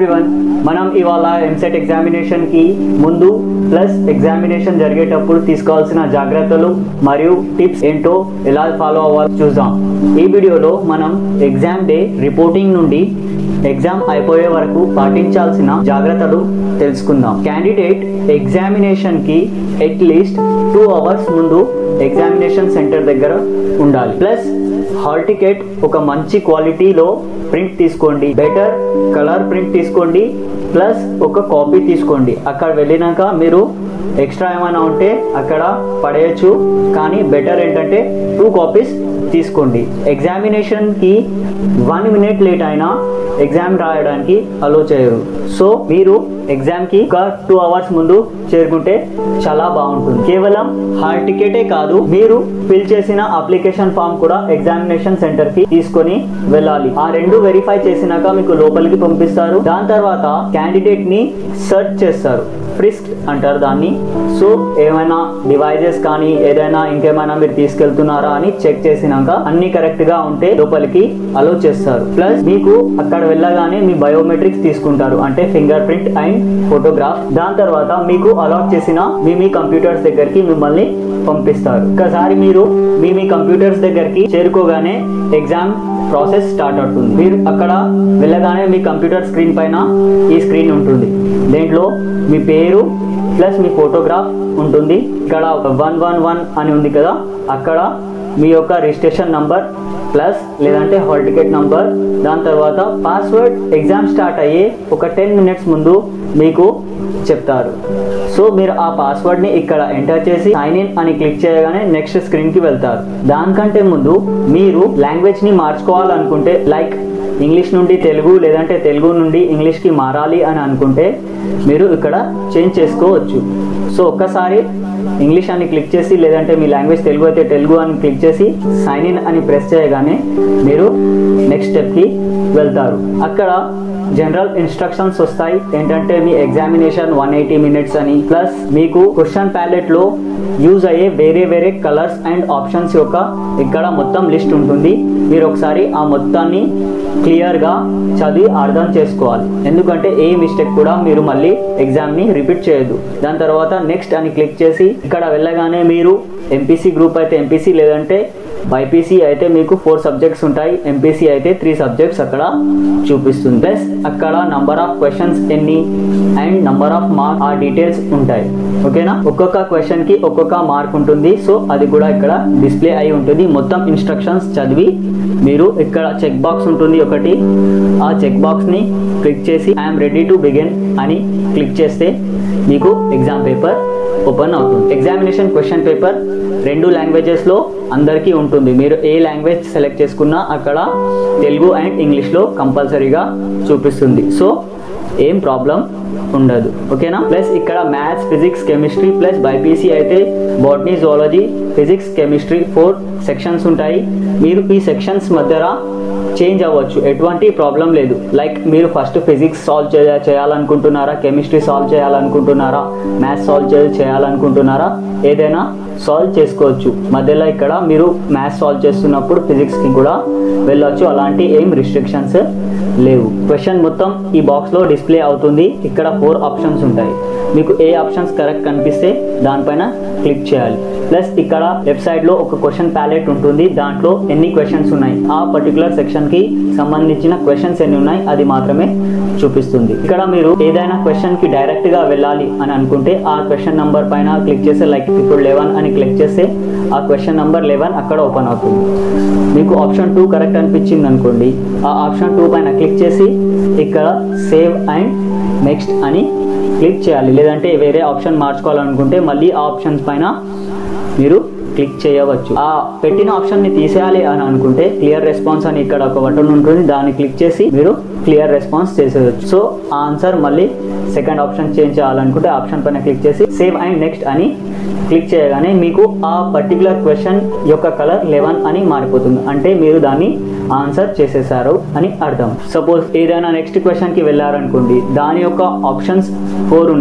everyone మనం ఇవాళ EAMCET examination కి ముందు ప్లస్ ఎగ్జామినేషన్ జరిగేటప్పుడు తీసుకోవాల్సిన జాగ్రత్తలు మరియు టిప్స్ ఏంటో ఎలా ఫాలో అవ్వాలో చూద్దాం ఈ వీడియోలో మనం ఎగ్జామ్ డే రిపోర్టింగ్ నుండి ఎగ్జామ్ అయిపోయే వరకు పాటించాల్సిన జాగ్రత్తలు తెలుసుకుందాం క్యాండిడేట్ ఎగ్జామినేషన్ కి అట్లీస్ట్ టూ అవర్స్ ముందు ఎగ్జామినేషన్ సెంటర్ దగ్గర ఉండాలి ప్లస్ హాల్ టికెట్ ఒక మంచి క్వాలిటీలో ప్రింట్ తీసుకోండి బెటర్ కలర్ ప్రింట్ తీసుకోండి ప్లస్ ఒక కాపీ తీసుకోండి అక్కడ వెళ్ళినాక మీరు ఎక్స్ట్రా ఏమైనా ఉంటే అక్కడ పడేయచ్చు కానీ బెటర్ ఏంటంటే టూ కాపీస్ తీసుకోండి ఎగ్జామినేషన్కి వన్ మినిట్ లేట్ అయినా ఎగ్జామ్ రాయడానికి అలో చేయరు సో మీరు ఎగ్జామ్కి ఒక టూ అవర్స్ ముందు చేరుకుంటే చాలా బాగుంటుంది కేవలం హాల్ టికెటే కాదు మీరు ఫిల్ చేసిన అప్లికేషన్ ఫామ్ కూడా ఎగ్జామినేషన్ సెంటర్ కి తీసుకొని వెళ్ళాలి ఆ రెండు వెరిఫై చేసినాక మీకు లోపలికి పంపిస్తారు దాని తర్వాత క్యాండిడేట్ ని సెర్చ్ చేస్తారు ఫ్రిస్క్ అంటారు దాన్ని సో ఏమైనా డివైజెస్ కానీ ఏదైనా ఇంకేమైనా మీరు తీసుకెళ్తున్నారా అని చెక్ చేసినాక అన్ని కరెక్ట్ గా ఉంటే లోపలికి అలో చేస్తారు ప్లస్ మీకు అక్కడ వెళ్ళగానే మీ బయోమెట్రిక్స్ తీసుకుంటారు అంటే ఫింగర్ ప్రింట్ అండ్ ఫోటోగ్రాఫ్ దాని తర్వాత మీకు అలాట్ చేసిన మీ మీ కంప్యూటర్స్ దగ్గరికి మిమ్మల్ని పంపిస్తారు ఒకసారి మీరు మీ మీ కంప్యూటర్స్ దగ్గరికి చేరుకోగానే ఎగ్జామ్ ప్రాసెస్ స్టార్ట్ అవుతుంది మీరు అక్కడ వెళ్ళగానే మీ కంప్యూటర్ స్క్రీన్ పైన ఈ స్క్రీన్ ఉంటుంది దేంట్లో మీ పేరు ప్లస్ మీ ఫోటోగ్రాఫ్ ఉంటుంది ఇక్కడ వన్ వన్ వన్ అని ఉంది కదా అక్కడ మీ యొక్క రిజిస్ట్రేషన్ నంబర్ ప్లస్ లేదంటే హాల్ టికెట్ నంబర్ దాని తర్వాత పాస్వర్డ్ ఎగ్జామ్ స్టార్ట్ అయ్యే ఒక టెన్ మినిట్స్ ముందు మీకు చెప్తారు సో మీరు ఆ పాస్వర్డ్ ని ఇక్కడ ఎంటర్ చేసి సైన్ ఇన్ అని క్లిక్ చేయగానే నెక్స్ట్ స్క్రీన్ కి వెళ్తారు దానికంటే ముందు మీరు లాంగ్వేజ్ ని మార్చుకోవాలనుకుంటే లైక్ ఇంగ్లీష్ నుండి తెలుగు లేదంటే తెలుగు నుండి ఇంగ్లీష్ కి మారాలి అని అనుకుంటే మీరు ఇక్కడ చేంజ్ చేసుకోవచ్చు సో ఒక్కసారి ఇంగ్లీష్ అని క్లిక్ చేసి లేదంటే మీ లాంగ్వేజ్ తెలుగు అయితే తెలుగు అని క్లిక్ చేసి సైన్ ఇన్ అని ప్రెస్ చేయగానే మీరు నెక్స్ట్ స్టెప్కి వెళ్తారు అక్కడ జనరల్ ఇన్స్ట్రక్షన్స్ వస్తాయి ఏంటంటే మీ ఎగ్జామినేషన్ వన్ ఎయిటీ మినిట్స్ అని ప్లస్ మీకు క్వశ్చన్ ప్యాలెట్ లో యూజ్ అయ్యే వేరే వేరే కలర్స్ అండ్ ఆప్షన్స్ యొక్క ఇక్కడ మొత్తం లిస్ట్ ఉంటుంది మీరు ఒకసారి ఆ మొత్తాన్ని క్లియర్ గా చదివి అర్థం చేసుకోవాలి ఎందుకంటే ఏ మిస్టేక్ కూడా మీరు మళ్ళీ ఎగ్జామ్ ని రిపీట్ చేయొద్దు దాని తర్వాత నెక్స్ట్ అని క్లిక్ చేసి ఇక్కడ వెళ్ళగానే మీరు ఎంపీసీ గ్రూప్ అయితే ఎంపీసీ లేదంటే బైపీసీ అయితే మీకు ఫోర్ సబ్జెక్ట్స్ ఉంటాయి ఎంపీసీ అయితే త్రీ సబ్జెక్ట్స్ అక్కడ చూపిస్తుంది ప్లస్ అక్కడ నంబర్ ఆఫ్ క్వశ్చన్స్ ఎన్ని అండ్ నంబర్ ఆఫ్ మార్క్ ఆ డీటెయిల్స్ ఉంటాయి ఓకేనా ఒక్కొక్క క్వశ్చన్ కి ఒక్కొక్క మార్క్ ఉంటుంది సో అది కూడా ఇక్కడ డిస్ప్లే అయి ఉంటుంది మొత్తం ఇన్స్ట్రక్షన్స్ చదివి మీరు ఇక్కడ చెక్ బాక్స్ ఉంటుంది ఒకటి ఆ చెక్ బాక్స్ ని క్లిక్ చేసి ఐఎమ్ రెడీ టు బిగిన్ అని క్లిక్ చేస్తే మీకు ఎగ్జామ్ పేపర్ ఓపెన్ అవుతుంది ఎగ్జామినేషన్ క్వశ్చన్ పేపర్ రెండు లాంగ్వేజెస్ లో అందరికీ ఉంటుంది మీరు ఏ లాంగ్వేజ్ సెలెక్ట్ చేసుకున్నా అక్కడ తెలుగు అండ్ ఇంగ్లీష్ లో కంపల్సరీగా చూపిస్తుంది సో ఏం ప్రాబ్లం ఉండదు ఓకేనా ప్లస్ ఇక్కడ maths physics chemistry plus BiPC అయితే botany zoology physics chemistry four sections ఉంటాయి మీరు ఈ సెక్షన్స్ మధ్యన చేంజ్ అవ్వచ్చు ఎటువంటి ప్రాబ్లం లేదు లైక్ మీరు ఫస్ట్ ఫిజిక్స్ సాల్వ్ చేయ చేయాలనుకుంటున్నారా కెమిస్ట్రీ సాల్వ్ చేయాలనుకుంటున్నారా మ్యాథ్స్ సాల్వ్ చేయాలనుకుంటున్నారా ఏదైనా సాల్వ్ చేసుకోవచ్చు మధ్యలో ఇక్కడ మీరు మ్యాథ్స్ సాల్వ్ చేస్తున్నప్పుడు ఫిజిక్స్కి కూడా వెళ్ళొచ్చు అలాంటి ఏం రిస్ట్రిక్షన్స్ లేవు క్వశ్చన్ మొత్తం ఈ బాక్స్లో డిస్ప్లే అవుతుంది ఇక్కడ ఫోర్ ఆప్షన్స్ ఉంటాయి మీకు ఏ ఆప్షన్స్ కరెక్ట్ కనిపిస్తే దానిపైన క్లిక్ చేయాలి ప్లస్ ఇక్కడ లెఫ్ట్ సైడ్ లో ఒక క్వశ్చన్ ప్యాలెట్ ఉంటుంది దాంట్లో ఎన్ని క్వశ్చన్స్ ఉన్నాయి ఆ పర్టికులర్ సెక్షన్ కి సంబంధించిన క్వశ్చన్స్ ఎన్ని ఉన్నాయి అది మాత్రమే చూపిస్తుంది ఇక్కడ మీరు ఏదైనా క్వశ్చన్ కి డైరెక్ట్ గా వెళ్ళాలి అని అనుకుంటే ఆ క్వశ్చన్ నంబర్ పైన క్లిక్ చేస్తే లైక్ ఇప్పుడు లెవెన్ అని క్లిక్ చేస్తే ఆ క్వశ్చన్ నంబర్ లెవెన్ అక్కడ ఓపెన్ అవుతుంది మీకు ఆప్షన్ టూ కరెక్ట్ అనిపించింది అనుకోండి ఆ ఆప్షన్ టూ పైన క్లిక్ చేసి ఇక్కడ సేవ్ అండ్ నెక్స్ట్ అని క్లిక్ చేయాలి లేదంటే వేరే ఆప్షన్ మార్చుకోవాలనుకుంటే మళ్ళీ ఆ ఆప్షన్స్ పైన మీరు క్లిక్ చేయవచ్చు ఆ పెట్టిన ఆప్షన్ ని తీసేయాలి అని అనుకుంటే క్లియర్ రెస్పాన్స్ అని ఇక్కడ ఒక బటన్ ఉంటుంది దాన్ని క్లిక్ చేసి మీరు క్లియర్ రెస్పాన్స్ చేసేయచ్చు సో ఆ ఆన్సర్ మళ్ళీ సెకండ్ ఆప్షన్ చేంజ్ చేయాలనుకుంటే ఆప్షన్ పైన క్లిక్ చేసి సేవ్ అండ్ నెక్స్ట్ అని క్లిక్ చేయగానే మీకు ఆ పర్టికులర్ క్వశ్చన్ యొక్క కలర్ లెవెన్ అని మారిపోతుంది అంటే మీరు దాన్ని ఆన్సర్ చేసేసారు అని అర్థం సపోజ్ ఏదైనా నెక్స్ట్ క్వశ్చన్ కి వెళ్ళారనుకోండి దాని యొక్క ఆప్షన్స్ ఫోర్ ఉన్నాయి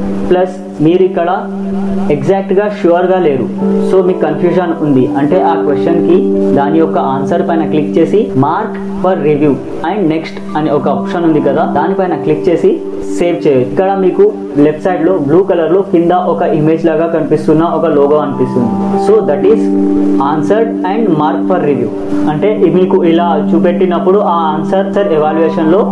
ప్లస్ మీరు ఇక్కడ ఎగ్జాక్ట్గా షూర్గా లేరు సో మీకు కన్ఫ్యూజన్ ఉంది అంటే ఆ క్వశ్చన్కి దాని యొక్క ఆన్సర్ పైన క్లిక్ చేసి mark for review and next అనే ఒక ఆప్షన్ ఉంది కదా దానిపైన క్లిక్ చేసి సేవ్ చేయొచ్చు ఇక్కడ మీకు లెఫ్ట్ సైడ్ లో బ్లూ కలర్ లో కింద ఒక ఇమేజ్ లాగా కనిపిస్తున్న ఒక లోగో అనిపిస్తుంది so that is answered and mark for review అంటే ఇది మీకు ఇలా చూపెట్టినప్పుడు ఆ ఆన్సర్ సార్ ఎవాల్యుయేషన్ లో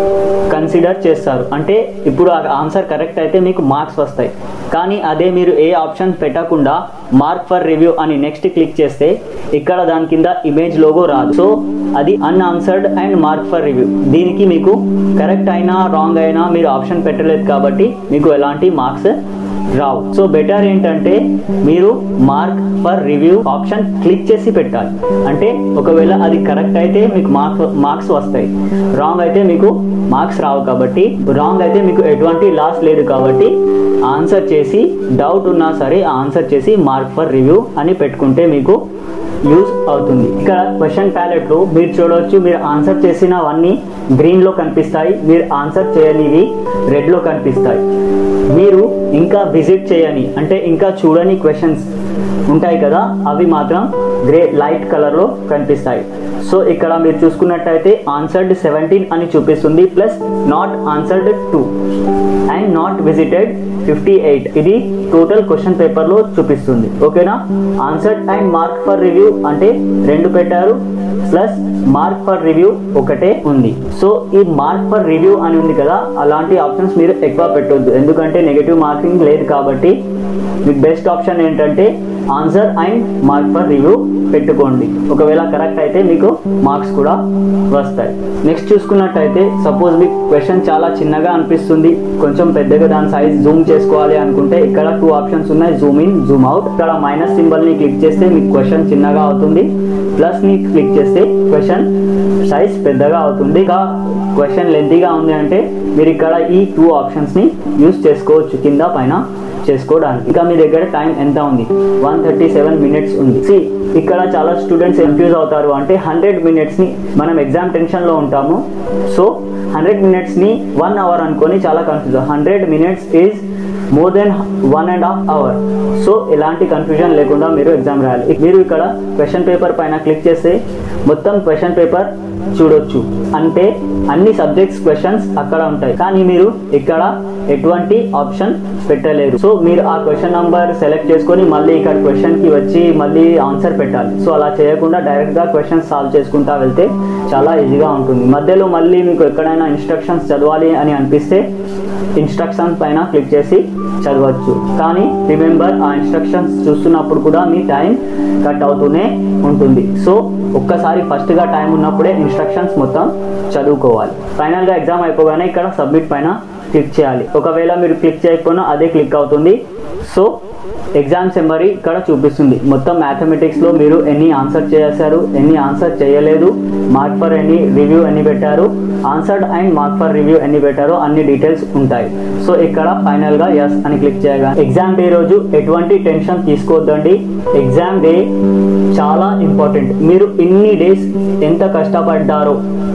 కన్సిడర్ చేస్తారు అంటే ఇప్పుడు ఆ ఆన్సర్ కరెక్ట్ అయితే మీకు మార్క్స్ వస్తాయి కానీ అదే మీరు ఏ ఆప్షన్ పెట్టకుండా మార్క్ ఫర్ రివ్యూ అని నెక్స్ట్ క్లిక్ చేస్తే ఇక్కడ దాని కింద ఇమేజ్ లోగో రాదు సో అది unanswered and mark for review దీనికి మీకు కరెక్ట్ అయినా రాంగ్ అయినా మీరు ఆప్షన్ పెట్టలేదు కాబట్టి మీకు ఎలాంటి మార్క్స్ రావు సో బెటర్ ఏంటంటే మీరు mark for review option click చేసి పెట్టాలి అంటే ఒకవేళ అది కరెక్ట్ అయితే మీకు మార్క్స్ మార్క్స్ వస్తాయి రాంగ్ అయితే మీకు మార్క్స్ రావు కాబట్టి రాంగ్ అయితే మీకు ఎటువంటి లాస్ లేదు కాబట్టి ఆన్సర్ చేసి డౌట్ ఉన్నా సరే ఆన్సర్ చేసి మార్క్ ఫర్ రివ్యూ అని పెట్టుకుంటే మీకు యూజ్ అవుతుంది ఇక్కడ క్వశ్చన్ ప్యాలెట్ లో మీరు చూడవచ్చు మీరు ఆన్సర్ చేసినవన్నీ గ్రీన్ లో కనిపిస్తాయి మీరు ఆన్సర్ చేయనివి రెడ్ లో కనిపిస్తాయి మీరు ఇంకా విజిట్ చేయని అంటే ఇంకా చూడని క్వశ్చన్స్ ఉంటాయి కదా అవి మాత్రం గ్రే లైట్ కలర్ లో కనిపిస్తాయి సో ఇక్కడ మీరు చూసుకున్నట్టయితే ఆన్సర్డ్ సెవెంటీన్ అని చూపిస్తుంది plus not answered two and not visited fifty eight ఇది టోటల్ క్వశ్చన్ పేపర్ లో చూపిస్తుంది ఓకేనా answered and mark for review అంటే రెండు పెట్టారు ప్లస్ మార్క్ ఫర్ రివ్యూ ఒకటే ఉంది సో ఈ మార్క్ ఫర్ రివ్యూ అని ఉంది కదా అలాంటి ఆప్షన్స్ మీరు ఎక్కువ పెట్టొద్దు ఎందుకంటే నెగటివ్ మార్కింగ్ లేదు కాబట్టి మీకు బెస్ట్ ఆప్షన్ ఏంటంటే answer and mark for review పెట్టుకోండి ఒకవేళ కరెక్ట్ అయితే మీకు మార్క్స్ కూడా వస్తాయి నెక్స్ట్ చూసుకున్నట్టయితే సపోజ్ మీకు క్వశ్చన్ చాలా చిన్నగా అనిపిస్తుంది కొంచెం పెద్దగా దాని సైజ్ జూమ్ చేసుకోవాలి అనుకుంటే ఇక్కడ టూ ఆప్షన్స్ ఉన్నాయి జూమ్ ఇన్ జూమ్ అవుట్ ఇక్కడ మైనస్ సింబల్ ని క్లిక్ చేస్తే మీకు క్వశ్చన్ చిన్నగా అవుతుంది ప్లస్ ని క్లిక్ చేస్తే క్వశ్చన్ సైజ్ పెద్దగా అవుతుంది ఇక క్వశ్చన్ లెంతీగా ఉంది అంటే మీరు ఇక్కడ ఈ టూ ఆప్షన్స్ ని యూస్ చేసుకోవచ్చు కింద పైన చేసుకోవడానికి ఇంకా మీ దగ్గర టైం ఎంత ఉంది వన్ థర్టీ సెవెన్ మినిట్స్ ఉంది సి ఇక్కడ చాలా స్టూడెంట్స్ కన్ఫ్యూజ్ అవుతారు అంటే హండ్రెడ్ మినిట్స్ ని మనం ఎగ్జామ్ టెన్షన్ లో ఉంటాము సో హండ్రెడ్ మినిట్స్ ని వన్ అవర్ అనుకొని చాలా confuse hundred minutes is more than one and half hour so ఎలాంటి కన్ఫ్యూజన్ లేకుండా మీరు ఎగ్జామ్ రాయాలి మీరు ఇక్కడ క్వశ్చన్ పేపర్ పైన క్లిక్ చేస్తే మొత్తం క్వశ్చన్ పేపర్ చూడొచ్చు అంటే అన్ని సబ్జెక్ట్స్ క్వశ్చన్స్ అక్కడ ఉంటాయి కానీ మీరు ఇక్కడ ఎటువంటి ఆప్షన్ పెట్టలేరు సో మీరు ఆ క్వశ్చన్ నంబర్ సెలెక్ట్ చేసుకొని మళ్ళీ ఇక్కడ క్వశ్చన్ కి వచ్చి మళ్ళీ ఆన్సర్ పెట్టాలి సో అలా చేయకుండా డైరెక్ట్ గా క్వశ్చన్ సాల్వ్ చేసుకుంటా వెళ్తే చాలా ఈజీగా ఉంటుంది మధ్యలో మళ్ళీ మీకు ఎక్కడైనా ఇన్స్ట్రక్షన్స్ చదవాలి అని అనిపిస్తే ఇన్స్ట్రక్షన్ పైన క్లిక్ చేసి చదవచ్చు కానీ రిమెంబర్ ఆ ఇన్స్ట్రక్షన్స్ చూస్తున్నప్పుడు కూడా మీ టైం కట్ అవుతూనే ఉంటుంది సో ఒక్కసారి ఫస్ట్ గా టైం ఉన్నప్పుడే ఇన్స్ట్రక్షన్స్ మొత్తం చదువుకోవాలి ఫైనల్ గా ఎగ్జామ్ అయిపోగానే ఇక్కడ సబ్మిట్ పైన క్లిక్ చేయాలి ఒకవేళ మీరు క్లిక్ చేయకపోయినా అదే క్లిక్ అవుతుంది సో ఎగ్జామ్ సెమ్మరీ ఇక్కడ చూపిస్తుంది మొత్తం మ్యాథమెటిక్స్ లో మీరు ఎన్ని ఆన్సర్ చేశారు ఎన్ని ఆన్సర్ చేయలేదు మార్క్ ఫర్ ఎన్ని రివ్యూ ఎన్ని పెట్టారు answered and mark for review ఎన్ని పెట్టారో అన్ని డీటెయిల్స్ ఉంటాయి సో ఇక్కడ ఫైనల్ గా ఎస్ అని క్లిక్ చేయగా ఎగ్జామ్ డే రోజు ఎటువంటి టెన్షన్ తీసుకోవద్దండి ఎగ్జామ్ డే చాలా ఇంపార్టెంట్ మీరు ఇన్ని డేస్ ఎంత కష్టపడ్డారో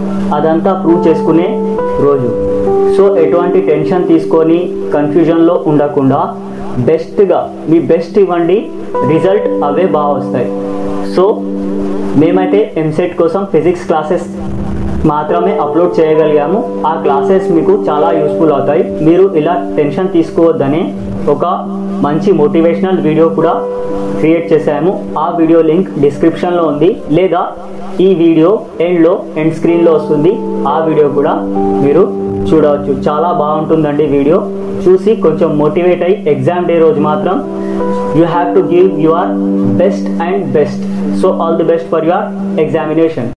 అదంతా ప్రూవ్ చేసుకునే రోజు సో ఎటువంటి టెన్షన్ తీసుకొని కన్ఫ్యూజన్లో ఉండకుండా బెస్ట్గా మీ బెస్ట్ ఇవ్వండి రిజల్ట్ అవే బాగా వస్తాయి సో మేమైతే ఎంసెట్ కోసం ఫిజిక్స్ క్లాసెస్ మాత్రమే అప్లోడ్ చేయగలిగాము ఆ క్లాసెస్ మీకు చాలా యూస్ఫుల్ అవుతాయి మీరు ఇలా టెన్షన్ తీసుకోవద్దనే ఒక మంచి మోటివేషనల్ వీడియో కూడా క్రియేట్ చేశాము ఆ వీడియో లింక్ డిస్క్రిప్షన్లో ఉంది లేదా ఈ వీడియో ఎండ్లో ఎండ్ స్క్రీన్లో వస్తుంది ఆ వీడియో కూడా మీరు చూడవచ్చు చాలా బాగుంటుందండి వీడియో చూసి కొంచెం మోటివేట్ అయ్యి ఎగ్జామ్ డే రోజు మాత్రం you have to give your best and best so all the best for your examination